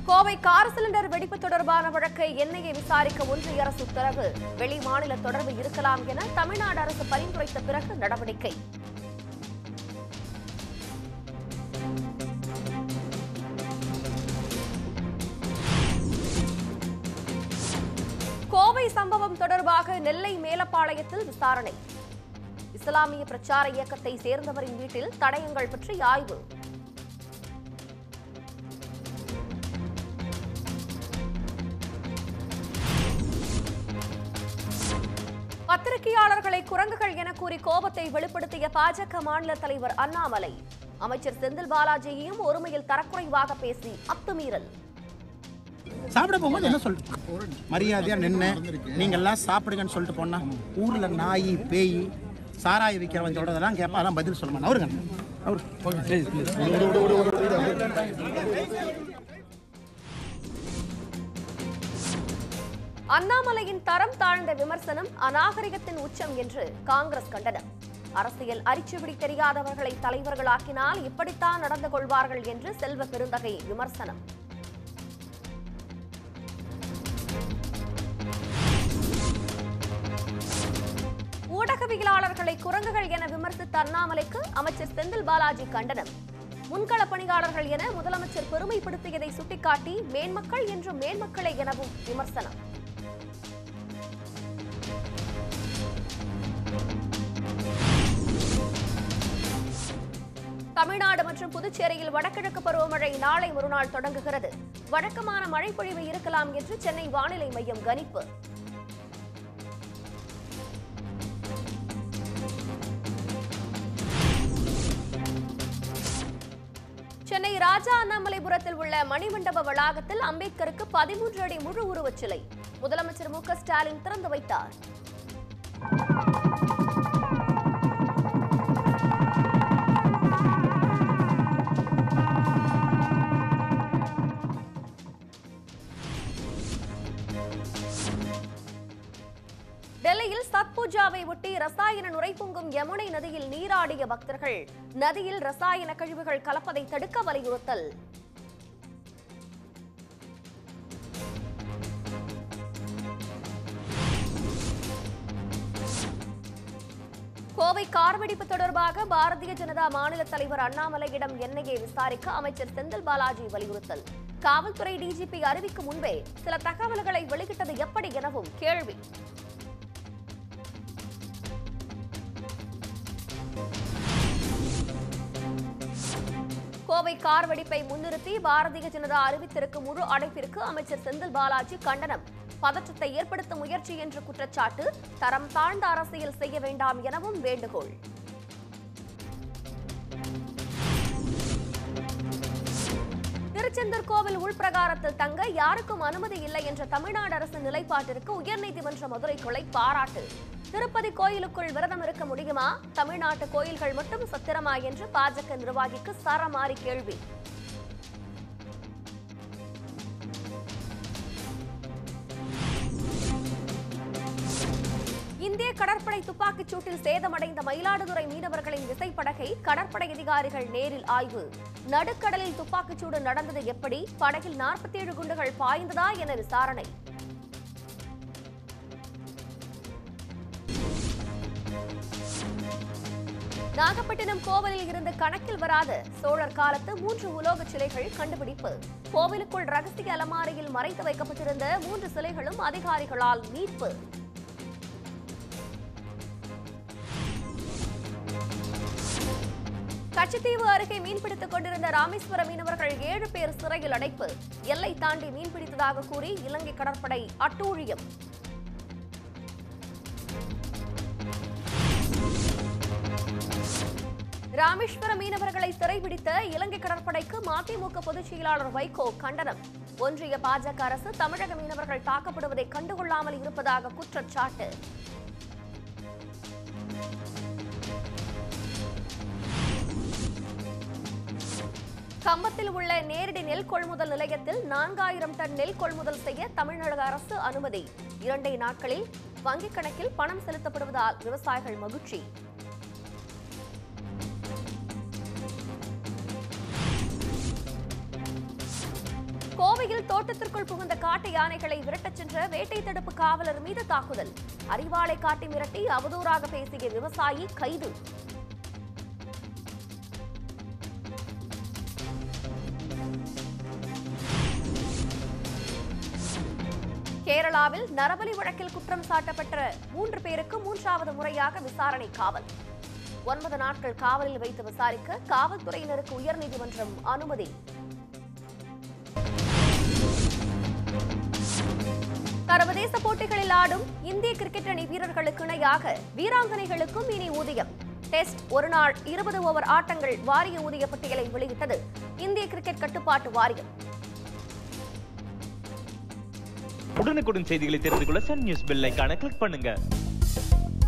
Kovai car cylinder வெடிப்பு தொடர்பான வழக்கை என்ஐஏ விசாரிக்க ஒன்றிய அரசு உத்தரவு வெளி மாநில தொடர்பு இருக்கலாம் என தமிழ்நாடு அரசு பரிந்துரைத்த பிறகு நடவடிக்கை கோவை சம்பவம் தொடர்பாக நெல்லை மேலப்பாளையத்தில் விசாரணை இஸ்லாமிய பிரச்சார இயக்கத்தை சேர்ந்தவரின் வீட்டில் தடயங்கள் பற்றி ஆய்வு பத்திரிகையாளர்களை குரங்குகள் என கூறி கோபத்தை வெளிப்படுத்திய பாஜக மாநில தலைவர் அண்ணாமலை அமைச்சர் செந்தில் பாலாஜியையும் ஒருமையில் தரக்குறைவாக பேசி அத்துமீறல் சாப்பிட போகும்போது என்ன சொல்லிட்டு மரியாதையா நின்று நீங்க எல்லாம் சாப்பிடுங்கன்னு சொல்லிட்டு போனா ஊர்ல நாய் பேய் சாராய விற்கிறவன் சொல்றதெல்லாம் கேட்பா அதெல்லாம் பதில் சொல்ல மாட்டேன் அவருங்க அவரு அண்ணாமலையின் தரம் தாழ்ந்த விமர்சனம் அநாகரிகத்தின் உச்சம் என்று காங்கிரஸ் கண்டனம் அரசியல் அரிச்சுவிடி தெரியாதவர்களை தலைவர்களாக்கினால் இப்படித்தான் நடந்து கொள்வார்கள் என்று செல்வ பெருந்தகை விமர்சனம் ஊடகவியலாளர்களை குரங்குகள் என விமர்சித்த அண்ணாமலைக்கு அமைச்சர் செந்தில் பாலாஜி கண்டனம் முன்கள பணியாளர்கள் என முதலமைச்சர் பெருமைப்படுத்தியதை சுட்டிக்காட்டி மேன்மக்கள் என்று மேன்மக்களே எனவும் விமர்சனம் தமிழ்நாடு மற்றும் புதுச்சேரியில் வடகிழக்கு பருவமழை நாளை மறுநாள் தொடங்குகிறது வழக்கமான மழைப்பொழிவு இருக்கலாம் என்று சென்னை வானிலை மையம் கணிப்பு சென்னை ராஜா அண்ணாமலைபுரத்தில் உள்ள மணிமண்டப வளாகத்தில் அம்பேத்கருக்கு பதிமூன்று அடி முழு உருவச் சிலை முதலமைச்சர் மு க ஸ்டாலின் திறந்து வைத்தார் டெல்லியில் சத் பூஜாவை ஒட்டி ரசாயன நுரை பொங்கும் யமுனை நதியில் நீராடிய பக்தர்கள் நதியில் ரசாயன கழிவுகள் கலப்பதை தடுக்க வலியுறுத்தல் கோவை கார் வெடிப்பு தொடர்பாக பாரதிய ஜனதா மாநில தலைவர் அண்ணாமலையிடம் என்ஐஏ விசாரிக்க அமைச்சர் செந்தில் பாலாஜி வலியுறுத்தல் காவல்துறை டிஜிபி அறிவிக்கும் முன்பே சில தகவல்களை வெளியிட்டது எப்படி எனவும் கேள்வி கோவை கார் வெடிப்பை முன்னிறுத்தி பாரதிய ஜனதா அறிவித்திருக்கும் முழு அடைப்பிற்கு அமைச்சர் செந்தில் பாலாஜி கண்டனம் பதற்றத்தை ஏற்படுத்தும் முயற்சி என்று குற்றச்சாட்டு தரம் தாழ்ந்த அரசியல் செய்ய வேண்டாம் எனவும் வேண்டுகோள் திருச்செந்தூர் கோவில் உள்பிரகாரத்தில் தங்க யாருக்கும் அனுமதி இல்லை என்ற தமிழ்நாடு அரசின் நிலைப்பாட்டிற்கு உயர்நீதிமன்ற மதுரை கிளை பாராட்டு திருப்பதி கோயிலுக்குள் விரதம் இருக்க முடியுமா தமிழ்நாட்டு கோயில்கள் மட்டும் சத்திரமா என்று பாஜக நிர்வாகிக்கு சரமாரி கேள்வி இந்திய கடற்படை துப்பாக்கிச் சூட்டில் சேதமடைந்த மயிலாடுதுறை மீனவர்களின் விசைப்படகை கடற்படை அதிகாரிகள் நேரில் ஆய்வு நடுக்கடலில் துப்பாக்கிச்சூடு நடந்தது எப்படி படகில் 47 குண்டுகள் பாய்ந்ததா என விசாரணை நாகப்பட்டினம் கோவிலில் இருந்து கணக்கில் வராத சோழர் காலத்து மூன்று உலோக சிலைகள் கண்டுபிடிப்பு கோவிலுக்குள் ரகசிய அலமாரியில் மறைத்து வைக்கப்பட்டிருந்த மூன்று சிலைகளும் அதிகாரிகளால் மீட்பு கச்சத்தீவு அருகே மீன்பிடித்துக் கொண்டிருந்த ராமேஸ்வர மீனவர்கள் ஏழு பேர் சிறையில் அடைப்பு எல்லை தாண்டி மீன்பிடித்ததாக கூறி இலங்கை கடற்படை அட்டூழியம் ராமேஸ்வர மீனவர்களை சிறைபிடித்த இலங்கை கடற்படைக்கு மதிமுக பொதுச் செயலாளர் வைகோ கண்டனம் ஒன்றிய பாஜக அரசு தமிழக மீனவர்கள் தாக்கப்படுவதை கண்டுகொள்ளாமல் இருப்பதாக குற்றச்சாட்டு கம்பத்தில் உள்ள நேரடி நெல் கொள்முதல் நிலையத்தில் நான்காயிரம் டன் நெல் கொள்முதல் செய்ய தமிழக அரசு அனுமதி இரண்டே நாட்களில் வங்கிக் கணக்கில் பணம் செலுத்தப்படுவதால் விவசாயிகள் மகிழ்ச்சி கோவை கோவையில் தோட்டத்திற்குள் புகுந்த காட்டு யானைகளை விரட்டச் சென்ற வேட்டை தடுப்பு காவலர் மீது தாக்குதல் அறிவாளை காட்டி மிரட்டி அவதூறாக பேசிய விவசாயி கைது கேரளாவில் நரபலி வழக்கில் குற்றம் சாட்டப்பட்ட மூன்று பேருக்கு மூன்றாவது முறையாக விசாரணை காவல் ஒன்பது நாட்கள் காவலில் வைத்து விசாரிக்க காவல்துறையினருக்கு உயர்நீதிமன்றம் அனுமதி சர்வதேச போட்டிகளில் ஆடும் இந்திய கிரிக்கெட் அணி வீரர்களுக்கு இணையாக வீராங்கனைகளுக்கும் இனி ஊதியம் டெஸ்ட் ஒருநாள் இருபது ஓவர் ஆட்டங்கள் வாரிய ஊதிய பட்டியலை வெளியிட்டது இந்திய கிரிக்கெட் கட்டுப்பாட்டு வாரியம் உடனுக்குடன் செய்திகளை தெரிந்து கொள்ள சன் நியூஸ் பெல் ஐகானை கிளிக் பண்ணுங்க